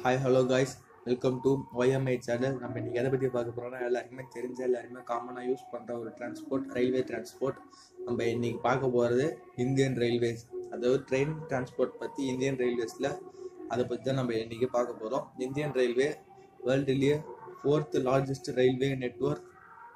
hi hello guys welcome to YMI channel நம்ம இன்னைக்கு எதை பற்றி பார்க்க போகிறோம்னா எல்லாருக்குமே தெரிஞ்ச எல்லாருமே காமனாக யூஸ் பண்ணுற ஒரு டிரான்ஸ்போர்ட் ரயில்வே டிரான்ஸ்போர்ட் நம்ம இன்னைக்கு பார்க்க போகிறது இந்தியன் ரயில்வேஸ் அதாவது ட்ரெயின் டிரான்ஸ்போர்ட் பற்றி இந்தியன் ரயில்வேஸில் அதை பற்றி தான் நம்ம இன்னைக்கு பார்க்க போகிறோம் இந்தியன் ரயில்வே வேர்ல்டுலேயே fourth largest railway network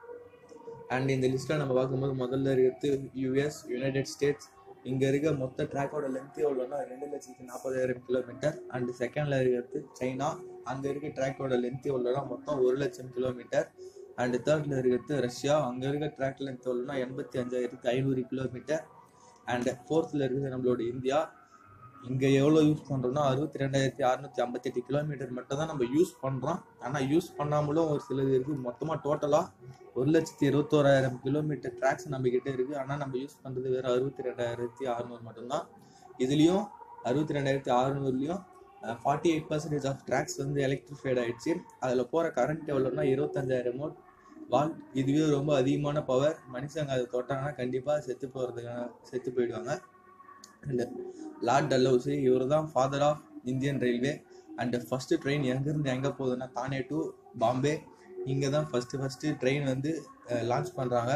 and இந்த லிஸ்ட்டில் நம்ம பார்க்கும்போது முதல்ல இருக்கிறது யூஎஸ் யுனைடெட் ஸ்டேட்ஸ் இங்கே இருக்க மொத்த ட்ராக்கோட லென்த் எவ்வளோனா ரெண்டு லட்சத்தி நாற்பதாயிரம் கிலோமீட்டர் அண்ட் செகண்டில் இருக்கிறது சைனா அங்கே இருக்க ட்ராக்கோட லென்த் எவ்வளோனா மொத்தம் ஒரு லட்சம் கிலோமீட்டர் அண்ட் தேர்டில் இருக்கிறது ரஷ்யா அங்கே இருக்க ட்ராக் லென்த் எவ்வளோனா எண்பத்தி அஞ்சாயிரத்தி ஐநூறு கிலோமீட்டர் அண்ட் ஃபோர்த்தில் இருக்கிறது நம்மளோட இந்தியா இங்கே எவ்வளோ யூஸ் பண்ணுறோம்னா அறுபத்தி ரெண்டாயிரத்தி அறுநூத்தி ஐம்பத்தெட்டு கிலோமீட்டர் மட்டும் தான் நம்ம யூஸ் பண்ணுறோம் ஆனால் யூஸ் பண்ணாமலும் ஒரு சிலது இருக்குது மொத்தமாக டோட்டலாக ஒரு லட்சத்தி இருபத்தோராயிரம் கிலோமீட்டர் ட்ராக்ஸ் நம்ம கிட்ட இருக்குது ஆனால் நம்ம யூஸ் பண்ணுறது வெறும் அறுபத்தி ரெண்டாயிரத்தி அறுநூறு மட்டும்தான் இதுலேயும் அறுபத்தி ரெண்டாயிரத்தி அறுநூறுலையும் forty eight percentage of tracks வந்து எலக்ட்ரிஃபைட் ஆயிடுச்சு அதில் போகிற கரண்ட் எவ்வளோனா இருபத்தஞ்சாயிரம் மோட் வால் இதுவே ரொம்ப அதிகமான பவர் மனுஷங்க அதை தொட்டாங்கன்னா கண்டிப்பாக செத்து போகிறதுக்கான செத்து போயிடுவாங்க அண்ட் லார்ட் டல்லௌசி இவர் தான் father of Indian railway and first train எங்கேருந்து எங்கே போகுதுன்னா தானே டு பாம்பே இங்கே தான் ஃபஸ்ட்டு ஃபஸ்ட்டு ட்ரெயின் வந்து லான்ச் பண்ணுறாங்க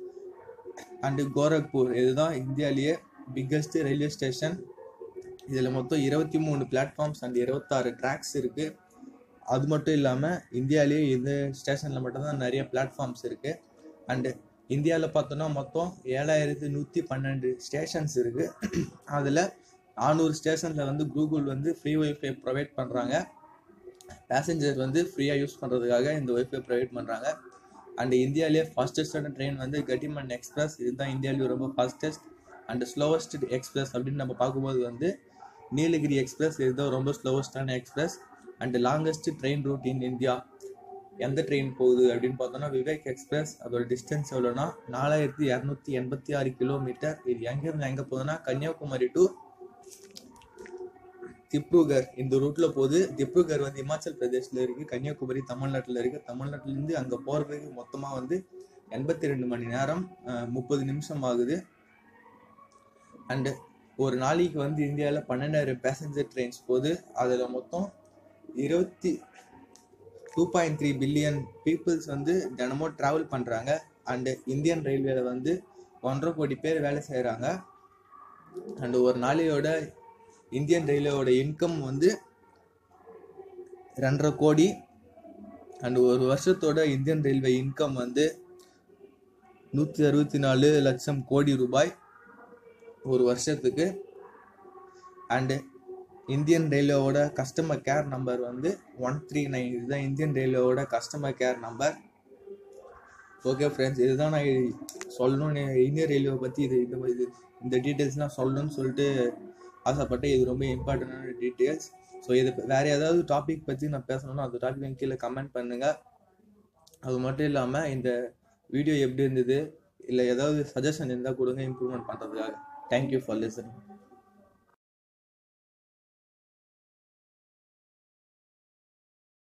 அண்டு கோரக்பூர் இதுதான் இந்தியாவிலேயே பிக்கஸ்ட் ரயில்வே ஸ்டேஷன் இதில் மொத்தம் இருபத்தி மூணு பிளாட்ஃபார்ம்ஸ் அண்ட் இருபத்தாறு ட்ராக்ஸ் இருக்குது அது மட்டும் இல்லாமல் இந்தியாவிலேயே இந்த ஸ்டேஷனில் மட்டும்தான் நிறைய பிளாட்ஃபார்ம்ஸ் இருக்குது அண்டு இந்தியாவில் பார்த்தோன்னா மொத்தம் ஏழாயிரத்தி நூற்றி பன்னெண்டு ஸ்டேஷன்ஸ் இருக்குது அதில் நானூறு ஸ்டேஷனில் வந்து கூகுள் வந்து ஃப்ரீ ஒய்ஃபை ப்ரொவைட் பண்ணுறாங்க பேசஞ்சர் வந்து ஃப்ரீயாக யூஸ் பண்ணுறதுக்காக இந்த ஒய்ஃபை ப்ரொவைட் பண்ணுறாங்க அண்ட் இந்தியாவிலேயே ஃபாஸ்டஸ்டான ட்ரெயின் வந்து கட்டிமன் எக்ஸ்பிரஸ் இதுதான் இந்தியாவிலேயே ரொம்ப ஃபாஸ்டஸ்ட் அண்ட் ஸ்லோவஸ்ட் எக்ஸ்பிரஸ் அப்படின்னு நம்ம பார்க்கும்போது வந்து நீலகிரி எக்ஸ்பிரஸ் இதுதான் ரொம்ப ஸ்லோவஸ்டான express and longest train route in India எந்த ட்ரெயின் போகுது அப்படின்னு பார்த்தோம்னா விவேக் எக்ஸ்பிரஸ் அதோட டிஸ்டன்ஸ் எவ்வளோனா நாலாயிரத்தி இரநூத்தி எண்பத்தி ஆறு கிலோமீட்டர் இது எங்கேருந்து எங்கே போகுதுன்னா கன்னியாகுமரி டு திப்ருகர் இந்த ரூட்ல போகுது திப்ருகர் வந்து இமாச்சல் பிரதேஷ்ல இருக்கு கன்னியாகுமரி தமிழ்நாட்டில் இருக்கு தமிழ்நாட்டிலேருந்து அங்கே போகிறதுக்கு மொத்தமாக வந்து எண்பத்தி ரெண்டு மணி நேரம் முப்பது நிமிஷம் ஆகுது அண்டு ஒரு நாளைக்கு வந்து இந்தியாவில் பன்னெண்டாயிரம் பேசஞ்சர் ட்ரெயின்ஸ் போகுது அதில் மொத்தம் இருபத்தி two point three billion peoples வந்து தினமும் ட்ராவல் பண்ணுறாங்க அண்டு இந்தியன் ரயில்வேல வந்து ஒன்றரை கோடி பேர் வேலை செய்கிறாங்க அண்டு ஒரு நாளையோட இந்தியன் ரயில்வேயோட இன்கம் வந்து ரெண்டரை கோடி அண்ட் ஒரு வருஷத்தோட இந்தியன் ரயில்வே இன்கம் வந்து நூற்றி அறுபத்தி நாலு லட்சம் கோடி ரூபாய் ஒரு வருஷத்துக்கு அண்டு இந்தியன் ரயில்வேவோட கஸ்டமர் கேர் நம்பர் வந்து ஒன் த்ரீ நைன் இதுதான் இந்தியன் ரயில்வேவோட customer care number okay friends இதுதான் நான் சொல்லணும்னு இந்தியன் ரயில்வே பற்றி இது இந்த இது இந்த டீட்டெயில்ஸ்லாம் சொல்லணும்னு சொல்லிட்டு ஆசைப்பட்டேன் இது ரொம்ப இம்பார்ட்டண்டான டீட்டெயில்ஸ் ஸோ இது வேறு ஏதாவது டாபிக் பற்றி நான் பேசணும்னா அந்த டாபிக் கீழே கமெண்ட் பண்ணுங்கள் அது மட்டும் இல்லாமல் இந்த வீடியோ எப்படி இருந்தது இல்லை ஏதாவது சஜஷன் இருந்தால் கொடுங்க இம்ப்ரூவ்மெண்ட் பண்ணுறதுக்காக தேங்க்யூ ஃபார் லிசனிங்